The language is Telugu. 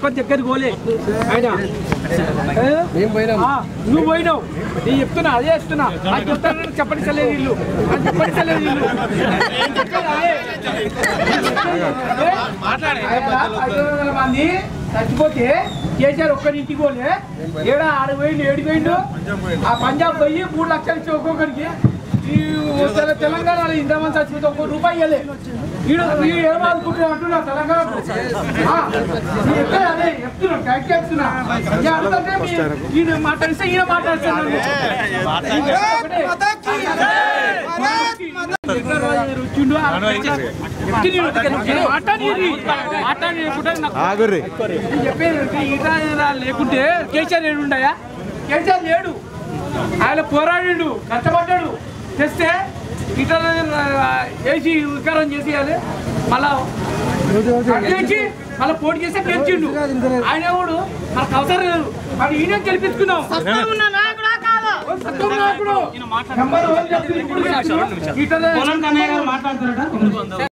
ఒక్కరి దగ్గరికి పోలే ఆయన ఏ? ఆ, నువ్వు పోయినావు నేను చెప్తున్నా అదే చెప్తున్నా అది చెప్తాను చెప్పనిసలేదు ఇల్లు అది చెప్పనిసలేదు ఇల్లు ఐదు వందల మంది చచ్చిపోతే కేసీఆర్ ఒక్కరింటికి పోలే ఏడా ఆడు పోయిండు ఏడు పోయిండు ఆ పంజాబ్ పోయి మూడు లక్షలు ఇచ్చి ఒక్కొక్కరికి ఈ తెల- తెలంగాణలో ఇంతమంది చచ్చిపోతే ఒక్క రూపాయి ఇవ్వలే వీడు వీడు ఏం అనుకుంటున్నా అంటున్నా తెలంగాణ అదే చెప్తున్నా కరెక్ట్ చెప్తున్నా ఇక అంతంటే మీ- ఈయన మాట్లాడిస్తే ఈయన మాట్లాడుతున్నాను ఆగుర్రి చెప్పేది ఈట లేకుంటే కేసీఆర్ ఏడు ఉండయా కేసీఆర్ లేడు ఆయన పోరాడిండు కష్టపడ్డాడు తెస్తే ఇతర వేసి వికారం చేసేయాలి మళ్ళా గెలిచి మళ్ళీ పోటీ చేస్తే గెలిచిండు ఆయన కూడా మనకు అవసరం లేదు మరి ఈయన గెలిపించుకున్నాం సత్యం నాయకుడు నెంబర్ వన్ చెప్తుంది ఇప్పుడు చెప్తున్నాడు. ఇతర-